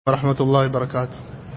ورحمة الله وبركاته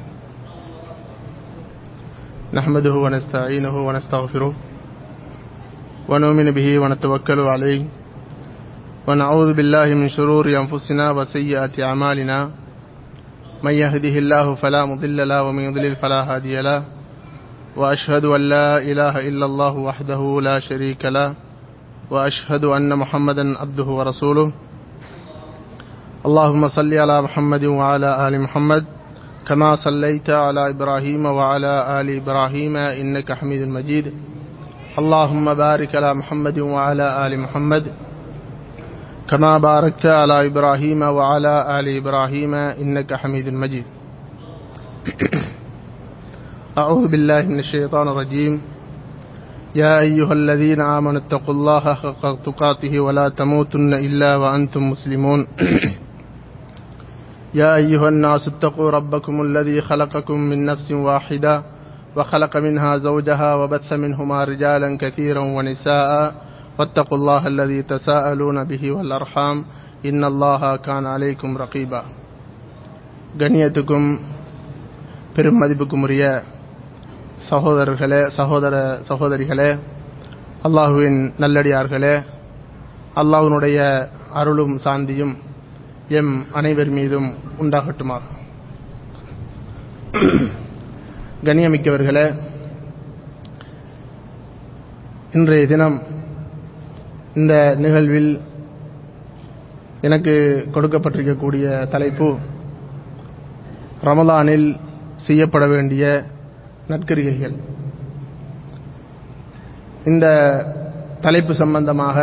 نحمده ونستعينه ونستغفره ونؤمن به ونتوكل عليه ونعوذ بالله من شرور أنفسنا وسيئات أعمالنا من يهده الله فلا مضل له ومن يضلل فلا هادي له وأشهد أن لا إله إلا الله وحده لا شريك له وأشهد أن محمدا عبده ورسوله اللهم صل على محمد وعلى آل محمد كما صليت على إبراهيم وعلى آل إبراهيم إنك حميد مجيد اللهم بارك على محمد وعلى آل محمد كما باركت على إبراهيم وعلى آل إبراهيم إنك حميد مجيد أعوذ بالله من الشيطان الرجيم يا أيها الذين آمنوا اتقوا الله حق تقاته ولا تموتن إلا وأنتم مسلمون يا أيها الناس اتقوا ربكم الذي خلقكم من نفس واحدة وخلق منها زوجها وبث منهما رجالا كثيرا ونساء واتقوا الله الذي تساءلون به والأرحام إن الله كان عليكم رقيبا கண்ணியத்துக்கும் பெரும் மதிப்புக்கும் உரிய சகோதரர்களே சகோதர சகோதரிகளே அல்லாஹுவின் நல்லடியார்களே அல்லாஹுனுடைய அருளும் சாந்தியும் எம் அனைவர் மீதும் உண்டாகட்டுமாக கண்ணியமிக்கவர்களே இன்றைய தினம் இந்த நிகழ்வில் எனக்கு கொடுக்கப்பட்டிருக்கக்கூடிய தலைப்பு ரமலானில் செய்யப்பட வேண்டிய நற்கரிகைகள் இந்த தலைப்பு சம்பந்தமாக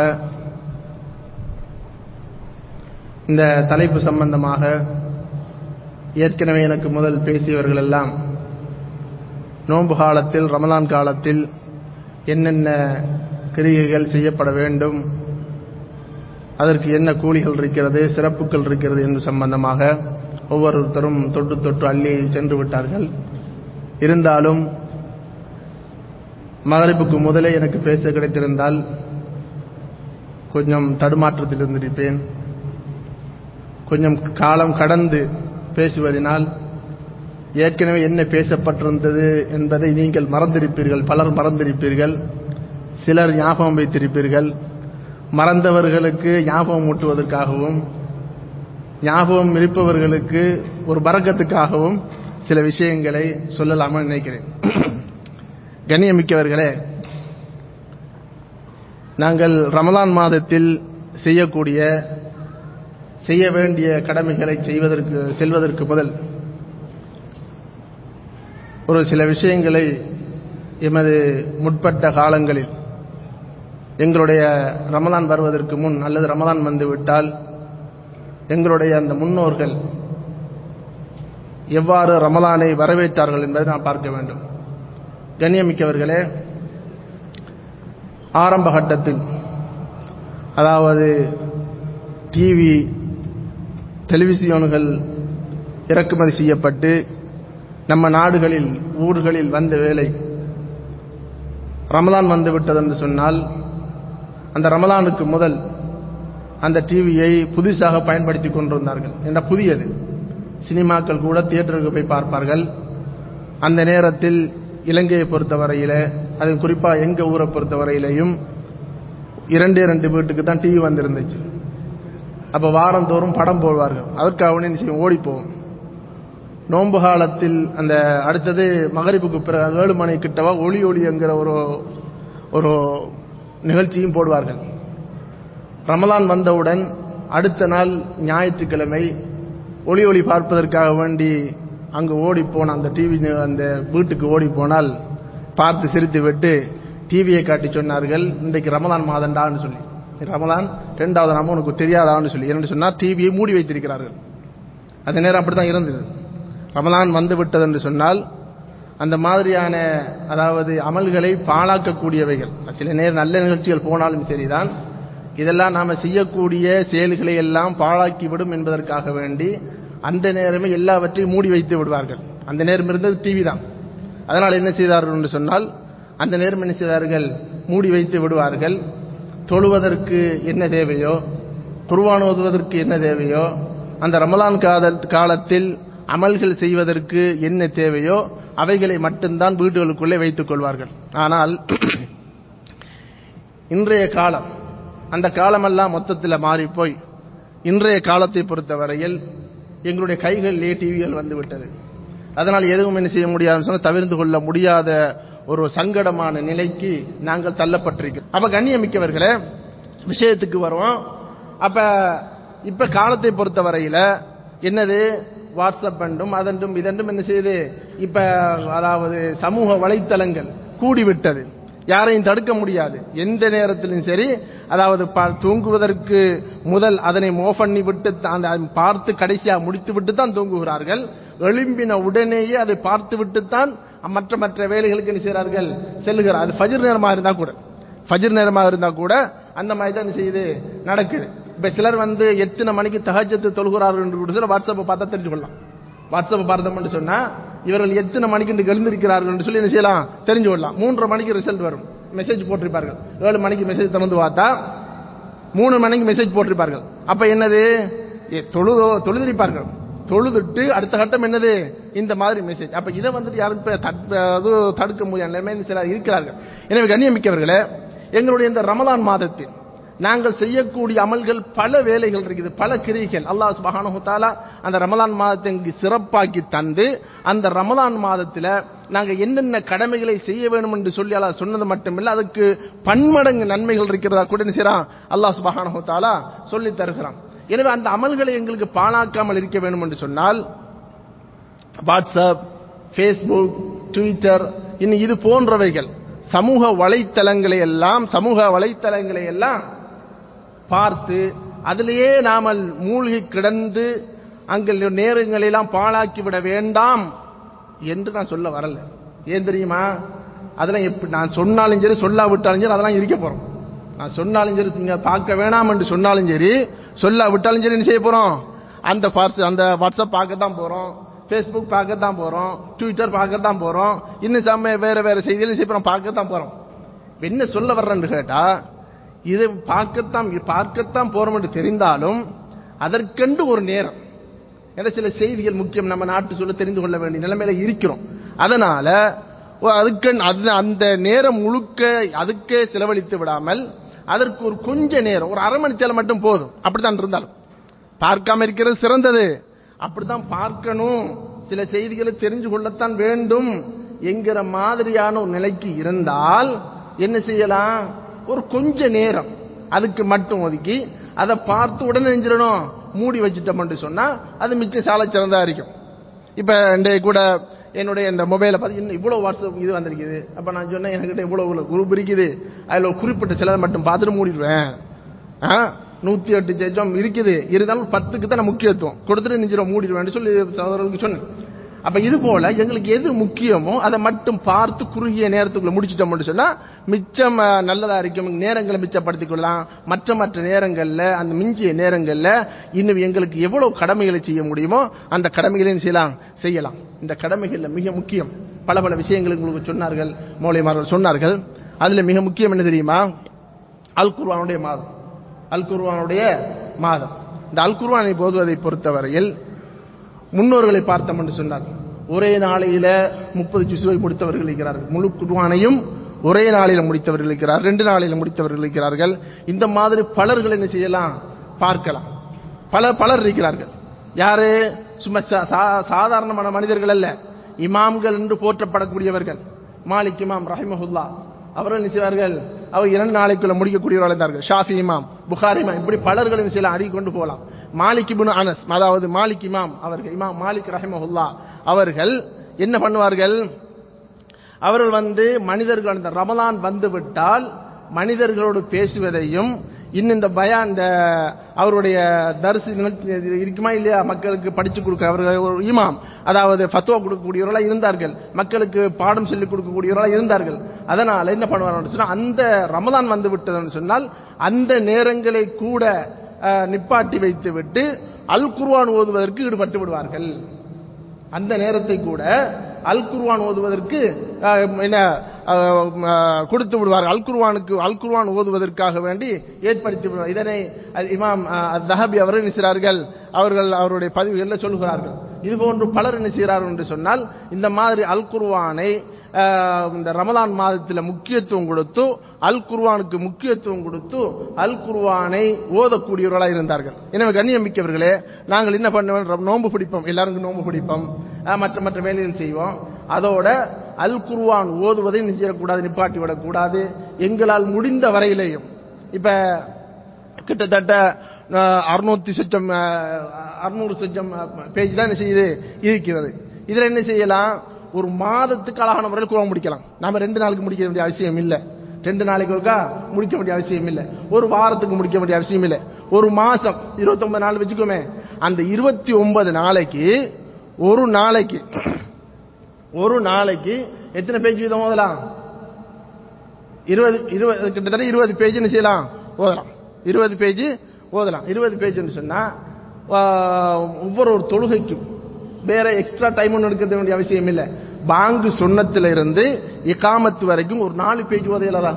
இந்த தலைப்பு சம்பந்தமாக ஏற்கனவே எனக்கு முதல் பேசியவர்கள் எல்லாம் நோன்பு காலத்தில் ரமலான் காலத்தில் என்னென்ன கிரிகைகள் செய்யப்பட வேண்டும் அதற்கு என்ன கூலிகள் இருக்கிறது சிறப்புகள் இருக்கிறது என்று சம்பந்தமாக ஒவ்வொருத்தரும் தொட்டு தொட்டு அள்ளி சென்று விட்டார்கள் இருந்தாலும் மகரிப்புக்கு முதலே எனக்கு பேச கிடைத்திருந்தால் கொஞ்சம் தடுமாற்றத்தில் இருந்திருப்பேன் கொஞ்சம் காலம் கடந்து பேசுவதனால் ஏற்கனவே என்ன பேசப்பட்டிருந்தது என்பதை நீங்கள் மறந்திருப்பீர்கள் பலர் மறந்திருப்பீர்கள் சிலர் ஞாபகம் வைத்திருப்பீர்கள் மறந்தவர்களுக்கு ஞாபகம் ஊட்டுவதற்காகவும் ஞாபகம் இருப்பவர்களுக்கு ஒரு பறக்கத்துக்காகவும் சில விஷயங்களை சொல்லலாமல் நினைக்கிறேன் கண்ணியமிக்கவர்களே நாங்கள் ரமலான் மாதத்தில் செய்யக்கூடிய செய்ய வேண்டிய கடமைகளை செய்வதற்கு செல்வதற்கு முதல் ஒரு சில விஷயங்களை எமது முற்பட்ட காலங்களில் எங்களுடைய ரமலான் வருவதற்கு முன் அல்லது ரமலான் வந்துவிட்டால் எங்களுடைய அந்த முன்னோர்கள் எவ்வாறு ரமலானை வரவேற்றார்கள் என்பதை நாம் பார்க்க வேண்டும் கண்ணியமிக்கவர்களே ஆரம்ப கட்டத்தில் அதாவது டிவி டெலிவிசியோன்கள் இறக்குமதி செய்யப்பட்டு நம்ம நாடுகளில் ஊர்களில் வந்த வேலை ரமலான் வந்து விட்டது என்று சொன்னால் அந்த ரமலானுக்கு முதல் அந்த டிவியை புதுசாக பயன்படுத்தி கொண்டிருந்தார்கள் என்ற புதியது சினிமாக்கள் கூட தியேட்டருக்கு போய் பார்ப்பார்கள் அந்த நேரத்தில் இலங்கையை பொறுத்தவரையில அது குறிப்பாக எங்கள் ஊரை பொறுத்தவரையிலையும் இரண்டே ரெண்டு வீட்டுக்கு தான் டிவி வந்திருந்துச்சு அப்போ வாரந்தோறும் படம் போடுவார்கள் அதற்காக நிச்சயம் ஓடி போவோம் நோன்பு காலத்தில் அந்த அடுத்தது மகரிப்புக்கு பிறகு ஏழு மணி கிட்டவா ஒளி ஒளி என்கிற ஒரு ஒரு நிகழ்ச்சியும் போடுவார்கள் ரமலான் வந்தவுடன் அடுத்த நாள் ஞாயிற்றுக்கிழமை ஒளி ஒளி பார்ப்பதற்காக வேண்டி அங்கு ஓடி போன அந்த டிவி அந்த வீட்டுக்கு ஓடி போனால் பார்த்து சிரித்து விட்டு டிவியை காட்டி சொன்னார்கள் இன்றைக்கு ரமலான் மாதண்டான்னு சொல்லி ரமலான் ரெண்டாவது நாம உனக்கு தெரியாதான்னு சொல்லி என்று சொன்னால் டிவியை மூடி வைத்திருக்கிறார்கள் அந்த நேரம் அப்படித்தான் இருந்தது ரமலான் வந்து விட்டது என்று சொன்னால் அந்த மாதிரியான அதாவது அமல்களை பாழாக்கக்கூடியவைகள் சில நேரம் நல்ல நிகழ்ச்சிகள் போனாலும் சரிதான் இதெல்லாம் நாம செய்யக்கூடிய செயல்களை எல்லாம் பாழாக்கி விடும் என்பதற்காக வேண்டி அந்த நேரமே எல்லாவற்றையும் மூடி வைத்து விடுவார்கள் அந்த நேரம் இருந்தது டிவி தான் அதனால் என்ன செய்தார்கள் என்று சொன்னால் அந்த நேரம் என்ன செய்தார்கள் மூடி வைத்து விடுவார்கள் தொழுவதற்கு என்ன தேவையோ குர்வான் ஓதுவதற்கு என்ன தேவையோ அந்த ரமலான் காத காலத்தில் அமல்கள் செய்வதற்கு என்ன தேவையோ அவைகளை மட்டும்தான் வீடுகளுக்குள்ளே வைத்துக் கொள்வார்கள் ஆனால் இன்றைய காலம் அந்த காலமெல்லாம் மொத்தத்தில் மாறி போய் இன்றைய காலத்தை பொறுத்தவரையில் எங்களுடைய கைகளிலே டிவிகள் வந்து விட்டது அதனால் எதுவும் என்ன செய்ய முடியாது சொன்னால் தவிர்த்து கொள்ள முடியாத ஒரு சங்கடமான நிலைக்கு நாங்கள் தள்ளப்பட்டிருக்கிறோம் அப்ப கண்ணியமிக்கவர்களே விஷயத்துக்கு வருவோம் அப்ப இப்ப காலத்தை பொறுத்தவரையில என்னது வாட்ஸ்அப் என்றும் அதென்றும் இதென்றும் என்ன செய்யுது இப்ப அதாவது சமூக வலைத்தளங்கள் கூடிவிட்டது யாரையும் தடுக்க முடியாது எந்த நேரத்திலும் சரி அதாவது ப- தூங்குவதற்கு முதல் அதனை மோ பண்ணி விட்டு தான் அந்த பார்த்து கடைசியா முடித்து விட்டு தான் தூங்குகிறார்கள் எழும்பின உடனேயே அதை பார்த்து விட்டு தான் மற்ற மற்ற வேலைகளுக்கு என்ன செய்கிறார்கள் செல்லுகிறார் அது ஃபஜர் நேரமா இருந்தா கூட ஃபஜர் நேரமா இருந்தா கூட அந்த மாதிரி தான் என்ன செய்யுது நடக்குது இப்ப சிலர் வந்து எத்தனை மணிக்கு தஹஜத்து தொழுகிறார்கள் என்று கூட சில வாட்ஸ்அப்பை பார்த்தா தெரிஞ்சு கொள்ளலாம் வாட்ஸ்அப் பார்த்தோம்னு சொன்னா இவர்கள் எத்தனை மணிக்கு இன்று எழுந்திருக்கிறார்கள் என்று சொல்லி என்ன செய்யலாம் தெரிஞ்சு கொள்ளலாம் மூன்றரை மணிக்கு ரிசல்ட் வரும் மெசேஜ் போட்டிருப்பார்கள் ஏழு மணிக்கு மெசேஜ் திறந்து பார்த்தா மூணு மணிக்கு மெசேஜ் போட்டிருப்பார்கள் அப்ப என்னது ஏ, தொழுதோ தொழுதிருப்பார்கள் தொழுதுட்டு அடுத்த கட்டம் என்னது இந்த மாதிரி மெசேஜ் அப்ப இதை வந்துட்டு யாரும் இப்ப தட்- அது தடுக்க முடியாத நிலைமையில் சிலர் இருக்கிறார்கள் எனவே கண்ணியமிக்கவர்களே எங்களுடைய இந்த ரமலான் மாதத்தில் நாங்கள் செய்யக்கூடிய அமல்கள் பல வேலைகள் இருக்குது பல கிரிகள் அல்லாஹ் சுப்ஹானஹு தஆலா அந்த ரமலான் மாதத்தை இங்கு சிறப்பாக்கி தந்து அந்த ரமலான் மாதத்துல நாங்க என்னென்ன கடமைகளை செய்ய வேண்டும் என்று சொல்லி அல்லாஹ் சொன்னது மட்டுமில்ல அதுக்கு பன்மடங்கு நன்மைகள் இருக்கிறதா கூட என்ன செய்றான் அல்லாஹ் சுப்ஹானஹு தஆலா சொல்லி தருகிறான் எனவே அந்த அமல்களை எங்களுக்கு பாழாக்காமல் இருக்க வேண்டும் என்று சொன்னால் வாட்ஸ்அப் ஃபேஸ்புக் ட்விட்டர் இன்னும் இது போன்றவைகள் சமூக வலைத்தளங்களை எல்லாம் சமூக வலைத்தளங்களை எல்லாம் பார்த்து அதிலேயே நாமல் மூழ்கி கிடந்து அங்கே நேரங்களை எல்லாம் பாழாக்கி விட வேண்டாம் என்று நான் சொல்ல வரல ஏன் தெரியுமா அதெல்லாம் எப்படி நான் சொன்னாலும் சரி சொல்லாவிட்டாலும் சரி அதெல்லாம் இருக்க போறோம் நான் சொன்னாலும் சரி நீங்க பார்க்க வேணாம் என்று சொன்னாலும் சரி சொல்லாவிட்டாலும் சரி என்ன செய்ய போறோம் அந்த பார்த்து அந்த வாட்ஸ்அப் பார்க்க தான் போறோம் ஃபேஸ்புக் பார்க்க தான் போறோம் ட்விட்டர் பார்க்க தான் போறோம் இன்னும் சமய வேற வேற செய்திகள் செய்ய போறோம் பார்க்க தான் போறோம் இப்ப என்ன சொல்ல வர்றேன்னு கேட்டா இது பார்க்கத்தான் பார்க்கத்தான் போறோம் என்று தெரிந்தாலும் அதற்கென்று ஒரு நேரம் ஏன்னா சில செய்திகள் முக்கியம் நம்ம நாட்டு சொல்ல தெரிந்து கொள்ள வேண்டிய நிலைமையில இருக்கிறோம் அதனால ஓ, அதுக்கு அது அந்த நேரம் முழுக்க அதுக்கே செலவழித்து விடாமல் அதற்கு ஒரு கொஞ்ச நேரம் ஒரு அரை மணி நேரம் மட்டும் போதும் அப்படித்தான் இருந்தாலும் பார்க்காம இருக்கிறது சிறந்தது அப்படித்தான் பார்க்கணும் சில செய்திகளை தெரிஞ்சு கொள்ளத்தான் வேண்டும் என்கிற மாதிரியான ஒரு நிலைக்கு இருந்தால் என்ன செய்யலாம் ஒரு கொஞ்ச நேரம் அதுக்கு மட்டும் ஒதுக்கி அதை பார்த்து உடனே நெஞ்சிடணும் மூடி வச்சுட்டோம்னு சொன்னா அது மிச்சம் சாலை சிறந்தா இருக்கும் இப்ப இன்றைய கூட என்னுடைய இந்த மொபைலை பார்த்து இன்னும் இவ்வளவு வாட்ஸ்அப் இது வந்திருக்குது அப்ப நான் சொன்னேன் என்கிட்ட இவ்வளவு குரூப் இருக்குது அதுல ஒரு குறிப்பிட்ட சிலதை மட்டும் பார்த்துட்டு மூடிடுவேன் ஆ, நூத்தி எட்டு ஜெஜம் இருக்குது இருந்தாலும் பத்துக்கு தான் நான் முக்கியத்துவம் கொடுத்துட்டு நெஞ்சிடும் மூடிடுவேன் சொல்லி சகோதரர்களுக்கு சொன்னேன் அப்ப இது போல எங்களுக்கு எது முக்கியமோ அதை மட்டும் பார்த்து குறுகிய நேரத்துக்குள்ள முடிச்சிட்டோம்னு சொன்னா மிச்சம் அஹ், நல்லதா இருக்கும் நேரங்களை மிச்சப்படுத்திக் கொள்ளலாம் மற்ற மற்ற நேரங்கள்ல அந்த மிஞ்சிய நேரங்கள்ல இன்னும் எங்களுக்கு எவ்வளவு கடமைகளை செய்ய முடியுமோ அந்த கடமைகளையும் செய்யலாம் செய்யலாம் இந்த கடமைகள்ல மிக முக்கியம் பல பல விஷயங்கள் உங்களுக்கு சொன்னார்கள் மௌலிமார்கள் சொன்னார்கள் அதுல மிக முக்கியம் என்ன தெரியுமா அல் குர்ஆனுடைய மாதம் அல் குர்ஆனுடைய மாதம் இந்த அல் குர்ஆனை போதுவதை பொறுத்தவரையில் முன்னோர்களை பார்த்தோம் என்று சொன்னார் ஒரே நாளையில முப்பது ஜுசுவை முடித்தவர்கள் இருக்கிறார்கள் முழு குர்ஆனையும் ஒரே நாளில முடித்தவர்கள் இருக்கிறார் ரெண்டு நாளில முடித்தவர்கள் இருக்கிறார்கள் இந்த மாதிரி பலர்கள் என்ன செய்யலாம் பார்க்கலாம் பல பலர் இருக்கிறார்கள் யாரு சும்மா சா- சா- சாதாரணமான மனிதர்கள் அல்ல இமாம்கள் என்று போற்றப்படக்கூடியவர்கள் மாலிக் இமாம் ரஹிமஹுல்லா அவர்கள் என்ன செய்வார்கள் அவர் இரண்டு நாளைக்குள்ள முடிக்கக்கூடியவர்கள் இருந்தார்கள் ஷாஃபி இமாம் புகாரி இமாம் இப்படி பலர்கள் என்ன செய்யலாம் அடி கொண்டு போகலாம் மாலிக் இப்னு அனஸ் அதாவது மாலிக் இமாம் அவர்கள் இமாம் மாலிக் ரஹிமஹுல்லா அவர்கள் என்ன பண்ணுவார்கள் அவர்கள் வந்து மனிதர்கள் அந்த ரமலான் வந்து விட்டால் மனிதர்களோடு பேசுவதையும் இன்னும் இந்த பயா இந்த அவருடைய தரிசி இருக்குமா இல்லையா மக்களுக்கு படிச்சு கொடுக்க அவர்கள் ஒரு இமாம் அதாவது ஃபத்துவா கொடுக்கக்கூடியவர்களா இருந்தார்கள் மக்களுக்கு பாடம் சொல்லிக் கொடுக்கக்கூடியவர்களா இருந்தார்கள் அதனால என்ன பண்ணுவார்கள் சொன்னா அந்த ரமலான் வந்து விட்டதுன்னு சொன்னால் அந்த நேரங்களை கூட அஹ், நிப்பாட்டி வைத்து விட்டு அல் குர்ஆன் ஓதுவதற்கு ஈடுபட்டு விடுவார்கள் அந்த நேரத்தை கூட அல் குர்ஆன் ஓதுவதற்கு அஹ், என்ன அஹ், அஹ், கொடுத்து விடுவார் அல் குர்ஆனுக்கு அல் குர்ஆன் ஓதுவதற்காக வேண்டி ஏற்படுத்தி விடுவார் இதனை அல் இமாம் அஹ், அத் தஹபி அவர்கள் நினைக்கிறார்கள் அவர்கள் அவருடைய பதிவுகளில் சொல்கிறார்கள் இது போன்று பலர் என்ன செய்கிறார்கள் என்று சொன்னால் இந்த மாதிரி அல் குர்ஆனை ஆஹ், இந்த ரமலான் மாதத்தில் முக்கியத்துவம் கொடுத்து அல் குர்ஆனுக்கு முக்கியத்துவம் கொடுத்து அல் குர்ஆனை ஓதக்கூடியவர்களாக இருந்தார்கள் எனவே கண்ணியம் மிக்கவர்களே நாங்கள் என்ன பண்ணுவோம் நோன்பு பிடிப்போம் எல்லாருக்கும் நோன்பு பிடிப்போம் ஆஹ், மற்ற மற்ற வேலைகள் செய்வோம் அதோட அல் குர்ஆன் ஓதுவதை நிச்சயக்கூடாது நிப்பாட்டி விடக்கூடாது எங்களால் முடிந்த வரையிலேயும் இப்ப கிட்டத்தட்ட அறுநூத்தி சொச்சம் அறுநூறு சொச்சம் பேஜ் தான் என்ன செய்யுது இருக்கிறது இதுல என்ன செய்யலாம் ஒரு மாதத்துக்கு அழகான முறையில் குரம் முடிக்கலாம் நாம ரெண்டு நாளுக்கு முடிக்க வேண்டிய அவசியம் இல்லை ரெண்டு நாளைக்கு ஒருக்கா முடிக்க வேண்டிய அவசியம் இல்லை ஒரு வாரத்துக்கு முடிக்க வேண்டிய அவசியம் இல்லை ஒரு மாசம் இருபத்தி நாள் வச்சுக்கோமே அந்த இருபத்தி ஒன்பது நாளைக்கு ஒரு நாளைக்கு ஒரு நாளைக்கு எத்தனை பேஜ் வீதம் ஓதலாம் இருபது இருபது கிட்டத்தட்ட இருபது பேஜ் என்ன செய்யலாம் ஓதலாம் இருபது பேஜ் ஓதலாம் இருபது பேஜ்னு சொன்னா ஆ, ஒவ்வொரு ஒரு தொழுகைக்கும் வேற எக்ஸ்ட்ரா டைம் ஒன்று எடுக்க வேண்டிய அவசியம் இல்லை பாங்கு சொன்னத்துல இருந்து இகாமத்து வரைக்கும் ஒரு நாலு பேஜ் ஓதையிலதான்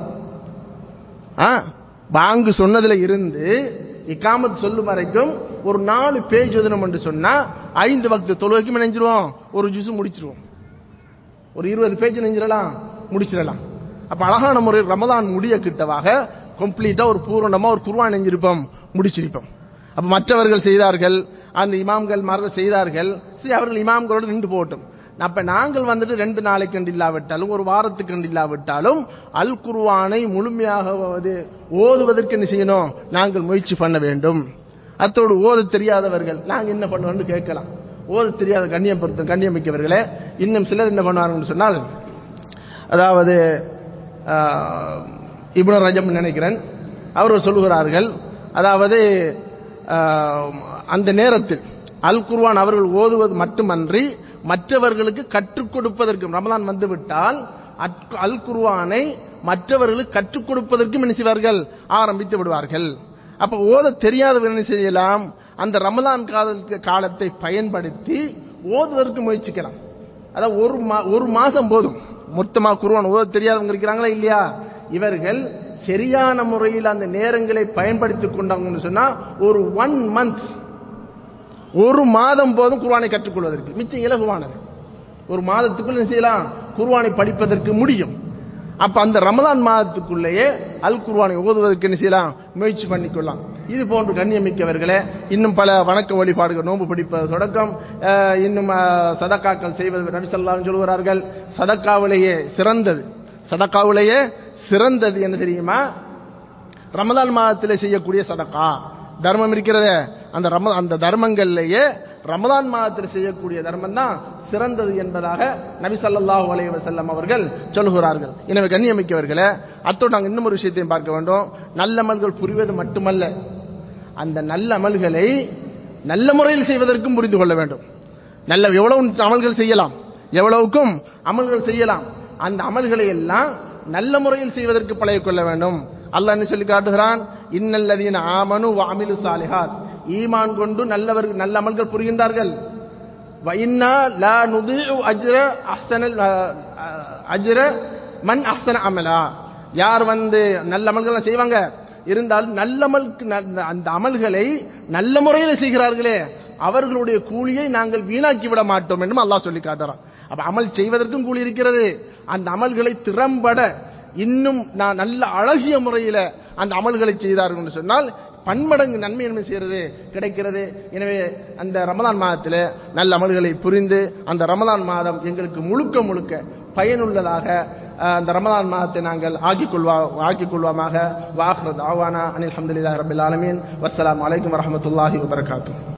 ஆ பாங்கு சொன்னதுல இருந்து இகாமத் சொல்லும் வரைக்கும் ஒரு நாலு பேஜ் ஓதணும் என்று சொன்னா ஐந்து வக்து தொழுகைக்கும் நினைஞ்சிருவோம் ஒரு ஜூஸ் முடிச்சிருவோம் ஒரு இருபது பேஜ் நெஞ்சிடலாம் முடிச்சிடலாம் அப்ப அழகான முறையில் ரமலான் முடிய கிட்டவாக கம்ப்ளீட்டா ஒரு பூரணமா ஒரு குர்ஆன் நெஞ்சிருப்போம் முடிச்சிருப்போம் அப்ப மற்றவர்கள் செய்தார்கள் அந்த இமாம்கள் மார்கள் செய்தார்கள் சரி அவர்கள் இமாம்களோடு நின்று போகட்டும் அப்ப நாங்கள் வந்துட்டு ரெண்டு நாளைக்கு கண்டு இல்லாவிட்டாலும் ஒரு வாரத்துக்கு கண்டு இல்லாவிட்டாலும் அல் குர்ஆனை முழுமையாக அது ஓதுவதற்கு என்ன செய்யணும் நாங்கள் முயற்சி பண்ண வேண்டும் அத்தோடு ஓத தெரியாதவர்கள் நாங்க என்ன பண்ணுவோம்னு கேட்கலாம் ஓத தெரியாத கண்ணியம் பொறுத்த கண்ணியம் மிக்கவர்களே இன்னும் சிலர் என்ன பண்ணுவாங்கன்னு சொன்னால் அதாவது ஆஹ், இப்னு ரஜம் நினைக்கிறேன் அவர்கள் சொல்லுகிறார்கள் அதாவது ஆஹ், அந்த நேரத்தில் அல் குர்ஆன் அவர்கள் ஓதுவது மட்டுமன்றி மற்றவர்களுக்கு கற்றுக் கொடுப்பதற்கும் ரமலான் வந்துவிட்டால் அத்- அல் குர்ஆனை மற்றவர்களுக்கு கற்றுக் கொடுப்பதற்கும் என்ன செய்வார்கள் ஆரம்பித்து விடுவார்கள் அப்ப ஓத தெரியாதவர்கள் என்ன செய்யலாம் அந்த ரமலான் கால- காலத்தை பயன்படுத்தி ஓதுவதற்கு முயற்சிக்கலாம் அதாவது ஒரு மா- ஒரு மாசம் போதும் மொத்தமா குருவான் ஓத தெரியாதவங்க இருக்கிறாங்களா இல்லையா இவர்கள் சரியான முறையில் அந்த நேரங்களை பயன்படுத்திக் கொண்டாங்கன்னு சொன்னா ஒரு ஒன் மந்த் ஒரு மாதம் போதும் குர்ஆனை கற்றுக்கொள்வதற்கு மிச்சம் இலகுவானது ஒரு மாதத்துக்குள்ள என்ன செய்யலாம் குர்ஆனை படிப்பதற்கு முடியும் அப்ப அந்த ரமலான் மாதத்துக்குள்ளேயே அல் குர்ஆனை ஓதுவதற்கு என்ன செய்யலாம் முயற்சி பண்ணிக்கொள்ளலாம் இது போன்று கண்ணியமிக்கவர்களே இன்னும் பல வணக்க வழிபாடுகள் நோன்பு பிடிப்பது தொடக்கம் அஹ், இன்னும் அஹ், சதக்காக்கள் செய்வது நபி ஸல்லல்லாஹு அலைஹி சொல்கிறார்கள் சதக்காவிலேயே சிறந்தது சதக்காவிலேயே சிறந்தது என்ன தெரியுமா ரமலான் மாதத்திலே செய்யக்கூடிய சதக்கா தர்மம் இருக்கிறதே அந்த ரம அந்த தர்மங்கள்லேயே ரமலான் மாதத்தில் செய்யக்கூடிய தர்மம் தான் சிறந்தது என்பதாக நபி ஸல்லல்லாஹு அலைஹி வஸல்லம் அவர்கள் சொல்கிறார்கள் எனவே கண்ணியமிக்கவர்களே அத்தோடு நாங்கள் இன்னும் ஒரு விஷயத்தையும் பார்க்க வேண்டும் நல்ல அமல்கள் புரிவது மட்டுமல்ல அந்த நல்ல அமல்களை நல்ல முறையில் செய்வதற்கும் புரிந்து கொள்ள வேண்டும் நல்ல எவ்வளவு அமல்கள் செய்யலாம் எவ்வளவுக்கும் அமல்கள் செய்யலாம் அந்த அமல்களை எல்லாம் நல்ல முறையில் செய்வதற்கு பழகிக் கொள்ள வேண்டும் அல்லாஹ் என்ன சொல்லி காட்டுகிறான் இன்னல்லதீன ஆமனு வாமிலு சாலிஹாத் ஈமான் கொண்டு நல்லவர்கள் நல்ல அமல்கள் புரிகின்றார்கள் வைன்னா லா நுதிஉ அஜ்ர அஹ்சனல் அஜ்ர மன் அஹ்சன அமலா யார் வந்து நல்ல அமல்கள் செய்வாங்க இருந்தாலும் நல்ல அமலுக்கு ந- அந்த அமல்களை நல்ல முறையில் செய்கிறார்களே அவர்களுடைய கூலியை நாங்கள் வீணாக்கி விட மாட்டோம் என்றும் அல்லாஹ் சொல்லி காட்டுறான் அப்ப அமல் செய்வதற்கும் கூலி இருக்கிறது அந்த அமல்களை திறம்பட இன்னும் நான் நல்ல அழகிய முறையில அந்த அமல்களை செய்தார்கள் என்று சொன்னால் பன்மடங்கு நன்மை என்ன செய்கிறது கிடைக்கிறது எனவே அந்த ரமலான் மாதத்தில் நல்ல அமல்களை புரிந்து அந்த ரமலான் மாதம் எங்களுக்கு முழுக்க முழுக்க பயனுள்ளதாக அஹ், அந்த ரமலான் மாதத்தை நாங்கள் ஆக்கிக் கொள்வா ஆக்கிக் கொள்வோமாக வாஹ்ரத் ஆவானா அனில் அஹமதுல்லாஹி ரபில் ஆலமீன் வஸ்ஸலாமு அலைக்கும் வரஹ்மத்துல்லாஹி வபரகாத்துஹு